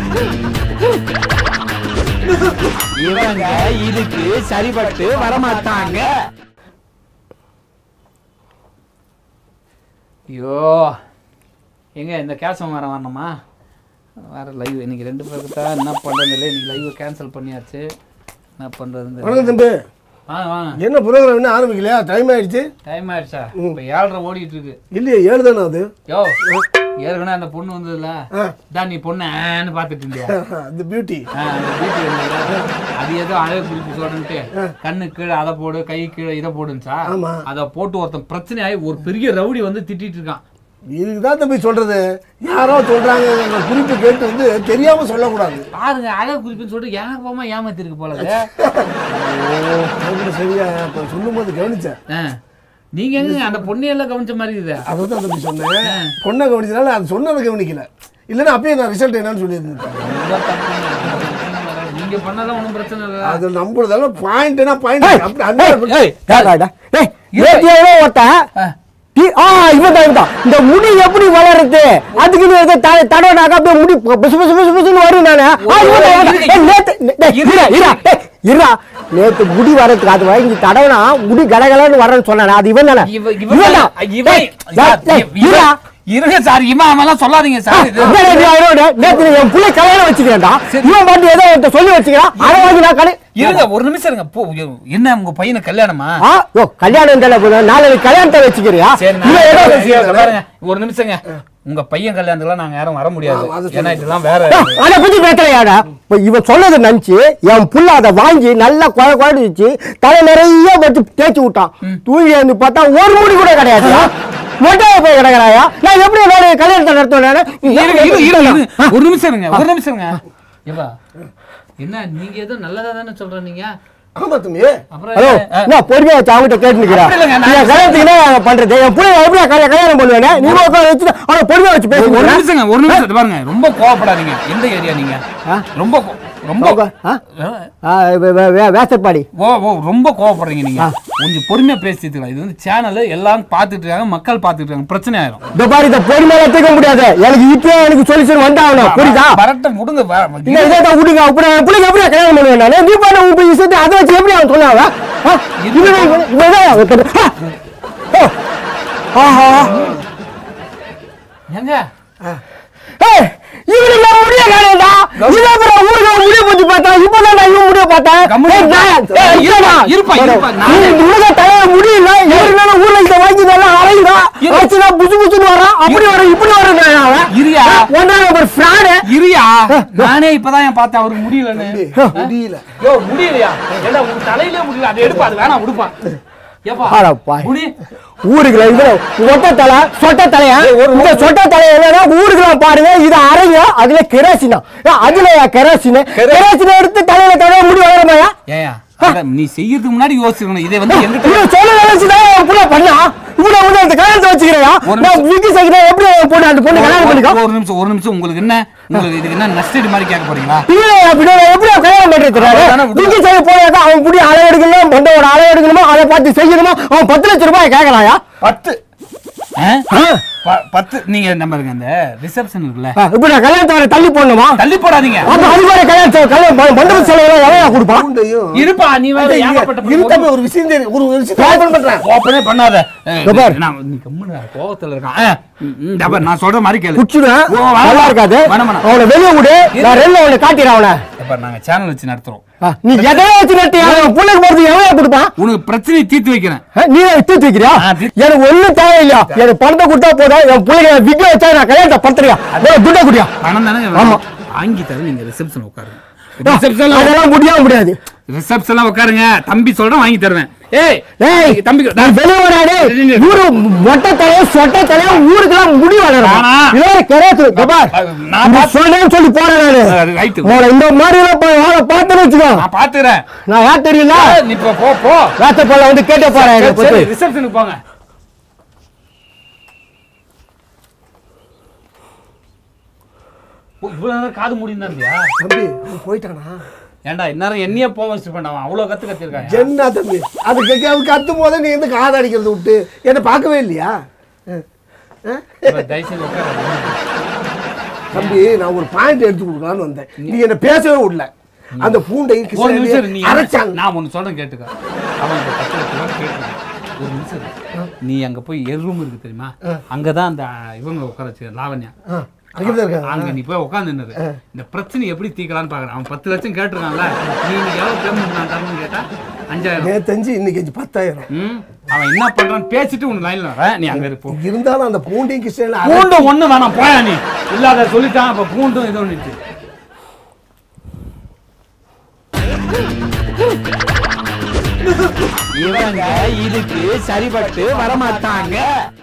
இவங்க இதுக்கு சரிபட்டு வரமாட்டாங்க ஐயோ எங்க இந்த கேசம் வர வரணுமா வேற லைவ் இன்னைக்கு ரெண்டு பேருக்கு தான் என்ன பண்ணுறது இல்லை இன்னைக்கு லைவ் கேன்சல் பண்ணியாச்சு என்ன பண்ணுறது வணக்கம் தம்பி வாங்க வாங்க என்ன ப்ரோக்ராம் இன்னும் ஆரம்பிக்கலையா டைம் ஆயிடுச்சு டைம் ஆயிடுச்சா இப்போ ஏழரை ஓடிட்டு இருக்கு இல்லையே ஏழு தானே அது யோ ஏற்கனவே அந்த பொண்ணு வந்ததுல ஆ. தான் நீ பொண்ணு ஆன்னு பார்த்துட்டு இருந்தியா அந்த பியூட்டி ஆ, அந்த வீட்டு இருந்ததுல, அது ஏதோ அழகு குறிப்பு சொல்லிட்டு கண்ணு கீழே அதை போடு கை கீழே இதை போடுச்சா ஆமா. அதை போட்டு ஒருத்தன் பிரச்சனையாகி ஒரு பெரிய ரவுடி வந்து திட்டிட்டு இருக்கான் இதுக்கு தான் தம்பி சொல்றது யாரோ சொல்றாங்க எங்க குறிப்பு கேட்டு வந்து தெரியாம சொல்லக்கூடாது பாருங்க அழகு குறிப்புன்னு சொல்லிட்டு எனக்கு போமா ஏமாத்திருக்கு போல இது. அது கூட சரியா இப்போ சொல்லும் போது கவனிச்சேன் ஆ. நீங்க எங்க அந்த பொண்ணையெல்லாம் கவனிச்ச மாதிரி இது அதை தான் தம்பி சொன்னேன் பொண்ணை கவனிச்சனால அது சொன்னதை கவனிக்கல இல்லைன்னா அப்பயே நான் ரிசல்ட் என்னன்னு சொல்லியிருந்தேன் ரொம்ப தப்புங்க. நீங்க பண்ணாதான் ஒன்றும் பிரச்சனை இல்லை அது நம்மளதெல்லாம் பாயிண்ட்னா பாயிண்ட் அப்படி அந்த யாராடா? டேய், நேத்து எவ்வளோ ஓட்டேன்? ஆ. டி- ஆ, இவன் தான், இவன் தான். இந்த முடி எப்படி வளருது அதுக்கு நீ எதை த- தடவைனாக்கா அப்படியே முடி பு- புசு புசு புசு புசுன்னு வரும் நானு. ஆ, இவன் தான், இவன் தான். ஏய், நேத்து- நே- டேய், இருடா, இருடா, டேய், இருடா. நேத்து முடி வரதுக்கு அது வாங்கி தடவைனா முடி கடகலன்னு வரேன்னு சொன்னானே அது இவன் தானே இவ- இவன் இவன் தான். இவன் டேய், சார், டேய், இவன் இருடா. இருங்க சார் இவன் அவன்லாம் சொல்லாதீங்க சார் இது டேய், டேய், டேய், அவனோட நேத்து நீ என் புள்ளை கல்யாணம் வச்சுக்கிறேன்டா இவன் பாட்டு ஏதோ ஒருத்தன் சொல்லி வச்சுக்கிறான் அதை வாங்கி நான் கடை இருங்க ஒரு நிமிஷம் இருங்க போ என்ன உங்க பையனை கல்யாணமா ஆ யோ கல்யாணம் தானே போதும் நாளைக்கு கல்யாணத்தை வச்சுக்கிறியா சரி இவன் ஏதோ நான் வச்சுக்கிறான். பாருங்க ஒரு நிமிஷங்க உங்க பையன் கல்யாணத்துக்குலாம் நாங்க யாரும் வர முடியாது ஆ, அது ஏன்னா இதெல்லாம் வேற ஆ, அதை பத்தி பேசுறையாடா இப்போ இவன் சொன்னதை நினைச்சு என் புள்ள அதை வாங்கி நல்லா குழ குழடி வச்சு தலை நிறைய வச்சு தேய்ச்சி விட்டான் தூங்கி வந்து பார்த்தா ஒரு முடி கூட கிடையாது மொட்டையை போய் கிடக்குறாயா நான் எப்படி என்னோட கல்யாணத்தை நடத்துவேன் இருங்க, இருங்க, இருங்க, இருங்க. ஒரு நிமிஷம் இருங்க ஒரு நிமிஷம் இருங்க ஏப்பா என்ன நீங்க ஏதோ நல்லதா தானே சொல்ற நீங்க ஆமா தம்பி அப்புறம் ஹலோ என்ன? நான் பொறுமையா வச்சு அவங்ககிட்ட கேட்டு நிக்கிறேன் அப்படி இல்லைங்க, நான் என் கல்யாணத்துக்கு என்ன பண்றது என் பிள்ளை எப்படி கல்யாணம் கல்யாணம் பண்ணுவேனே நீ உட்கார வச்சு அவனை பொறுமையா வச்சு ஒரு பேசுங்க நிமிஷங்க ஒரு நிமிஷம் இது பாருங்க ரொம்ப கோவப்படாதீங்க எந்த ஏரியா நீங்க ஆ? ரொம்ப கோ- ரொம்ப வேசப்பாடி ஓ ஓ ரொம்ப கோவப்படுறீங்க நீங்க கொஞ்சம் பொறுமையா பேசிட்டுக்கலாம் இது வந்து சேனல் எல்லாம் பார்த்துட்டு இருக்காங்க மக்கள் பார்த்துட்டு இருக்காங்க பிரச்சனை ஆயிரும் இந்த பாரு இந்த பொறுமையில தூக்க முடியாது எனக்கு இப்பயே எனக்கு சொல்யூஷன் வந்தாகணும் புரியுதா வரட்ட விடுங்க வ- இல்ல இதை தான் விடுங்க அப்படி என் பிள்ளைக்கு எப்படி கல்யாணம் பண்ணுவேன் நானு நீ பண்ண உன் போய் விஷயத்தை அதை வச்சு எப்படி அவன் சொன்னாவ ஆ? இவன் இவன் இவன் அவன் தம்பி. ஆ! ஓ! ஆஹா ஏங்க ஏய், இவனுக்கு நான் முடிய காணேன்டா. இவன் அப்புறம் ஊருக்கு அவன் முடிய போட்டு பார்த்தா, இப்பதான் நான் இவன் முடிய பார்த்தேன். கம்முனு ஏய், நான்- இருப்பா. ஏய், இருப்பா, இல்லடா. இருப்பா, இருப்பா. நீ நானே- இந்த உலக தலைவர் முடியல. இவருக்கு மேல ஊர்ல இதை வாங்கி நல்லா அலையுறான். இரு. வச்சுனா புசு புசுன்னு வரான். அப்படி வர இப்படி வர அவன் இருயா. ஒன்றாம் நம்பர் fraud. இருயா நானே இப்பதான் ஏன் பார்த்தேன் அவருக்கு முடியலன்னு முடியல யோ முடியலையா ஏண்டா உங்க தலையிலே முடியல அதை எடுப்பா அது வேணாம் விடுப்பா ஏப்பா அட பாய். முடி ஊருக்குள்ள இதுல ஒட்ட தலை சொட்ட தலையா இந்த சொட்ட தலை என்னன்னா ஊருக்குள்ள பாருங்க இது அரைங்க அதுல கெரோசினா அதுல கெரோசின் கெரோசின் எடுத்து தலையில தடவை முடி வளரமாயா ஏயா அத நீ செய்யறதுக்கு முன்னாடி யோசிக்கணும் இதை வந்து எங்கிட்ட இவன் சொல்ல நினைச்சுதான் என் புள்ள பண்ணா இவ்வளவு வந்து அந்த கல்யாணத்தை வச்சுக்கிறியா ஒரு நான் விக்கி சைக்கிட்ட எப்படி என் பொண்ணு அந்த பொண்ணு கல்யாணம் பண்ணிக்கோ ஒரு நிமிஷம் ஒரு நிமிஷம் உங்களுக்கு என்ன உங்களுக்கு இதுக்கு என்ன நஷ்டடி மாதிரி கேட்க போறீங்களா இல்லை அப்படி நான் எப்படி அவன் கல்யாணம் பண்ணிட்டு அவ்வளவுதானே விடு. விக்கி சைடு போயாக்கா அவன் புடி அளவு எடுக்கணும் மண்டோட அளவு எடுக்கணுமா அதை பார்த்து செய்யணுமா அவன் பத்து லட்சம் ரூபாய் கேட்கலாயா பத்து ப- பத்து நீங்க நம்ம இருங்க அந்த ரிசப்ஷன் இருக்குல்ல இப்ப நான் கல்யாணத்தை வர தள்ளி போடணுமா தள்ளி போடாதீங்க அப்ப அது மாதிரி கல்யாணம் செலவு- கல்யாணம் ம- மண்டப செலவு எவ்வளவு கொடுப்பான் பூண்டையும் இருப்பா நீ வேற இரு ஏகப்பட்ட தம்பி ஒரு விஷயம் தெரியும் ஒரு ஒரு விஷயம் ஓபன் பண்றேன் ஓப்பனே பண்ணாத ஏய், இதோ பாரு. நான் நீ கம்முனு இரு, கோவத்துல இருக்கான் ஆ, ம், ம், இதோ பாரு, நான் சொல்ற மாதிரி கேளு குச்சிடுவேன் ஓ, வேணாம். நல்லா இருக்காது வேணாம், வேணாம். அவனை வெளியே விடு நான் ரெண்டு அவனை காட்டிடுறேன் அவனை இதோ பாரு, நாங்க சேனல் வச்சு நடத்துறோம் ஆ, நீ எதையோ வச்சு நட்டு அவன் பிள்ளைக்கு போறது எவ்வளவு கொடுப்பான் உனக்கு பிரச்சனையை தீர்த்து வைக்கிறேன் ஆ, நீ தூத்து வைக்கிறியா ஆ, தீர்த்து- எனக்கு ஒண்ணும் தேவையில்லையா எனக்கு பணத்தை கொடுத்தா போதும் என் பிள்ளைங்க விக்க வச்சா நான் கல்யாணத்தை படுத்துறியா துட்டை குடியா பணம் தானே ஆமா. வாங்கி தர நீங்க ரிசப்ஷன் உட்காருங்க ரிசப்ஷன்ல அதெல்லாம் முடியாது முடியாது ரிசப்ஷன்ல உட்காருங்க தம்பி சொல்றேன் வாங்கி தருவேன் ஏய் ஏய் தம்பி நீ வெளியே வராதே இல்ல. ஊரு மொட்டை தலையோ சொட்டை தலையோ ஊருக்கெல்லாம் முடி வளரும் வேணாம். இதே கெரேத்து கபார் நான் நீ பாத்து- சொன்னேன்னு சொல்லி போறேன் நானு ரைட்டு உங்களை இந்த மாதிரி எல்லாம் போய் வாழ பார்த்தேன்னு வச்சுக்கோ நான் பாத்துறேன் நான் யார் தெரியல நீ இப்போ போ போ ராத்தப்பள்ள வந்து கேட்ட போறேன் என்னை சரி பத்தி. ரிசப்ஷனுக்கு போங்க ஓ, இவ்வளவு நேரம் காது முடிந்தா இருந்தியா தம்பி அவன் போயிட்டானா ஏன்டா இந்நேரம் என்னையே போக வச்சுட்டு பண்ணான் அவ்வளவு கத்து கத்திருக்காங்க என்ன தம்பி அது கேட்க அவன் கத்தும் போதே நீ வந்து காது அடிக்கிறது விட்டு என்ன பார்க்கவே இல்லையா அஹ், அஹ். தயவுசெய்து உட்காரு தம்பி நான் ஒரு பாயிண்ட் எடுத்து கொடுக்கலான்னு வந்தேன் நீ என்ன பேசவே விடல அந்த பூண்டையும் ஒரு நிமிஷம் இரு, நீ கிருஷ்ணனையும் அரைச்சாங்க நான் ஒன்று சொல்றேன் கேட்டுக்க அவன் இந்த பத்து லட்ச ரூபா கேட்டுக்கான் ஒரு நிமிஷம் இரு. நீ அங்க போய் எர் ரூம் இருக்கு தெரியுமா அங்கதான் அந்த இவங்க உட்கார வச்சு லாவண்யா ஆ, அங்கதான் இருக்காங்க அங்க நீ போய் உட்காந்து இந்த பிரச்சனை எப்படி தீர்க்கலாம்னு பாக்குறேன் அவன் பத்து லட்சம் கேட்டிருக்கான்ல நீ இன்னைக்கு எவ்வளவு பேமெண்ட் நான் தரணும்னு கேட்டா அஞ்சாயிரம் நேத்தஞ்சு இன்னைக்கு அஞ்சு பத்தாயிரம் ம் அவன் என்ன பண்றான்னு பேசிட்டு உன் லைன்ல வர நீ அங்க இருப்போம் இருந்தாலும் அந்த பூண்டையும் கிருஷ்ணனையும் அரை- பூண்டும் ஒண்ணு வேணாம் போயா நீ இல்லாத சொல்லிட்டான் அப்ப பூண்டும் இது ஒண்ணுச்சு இவங்க இதுக்கு சரிபட்டு வரமாட்டாங்க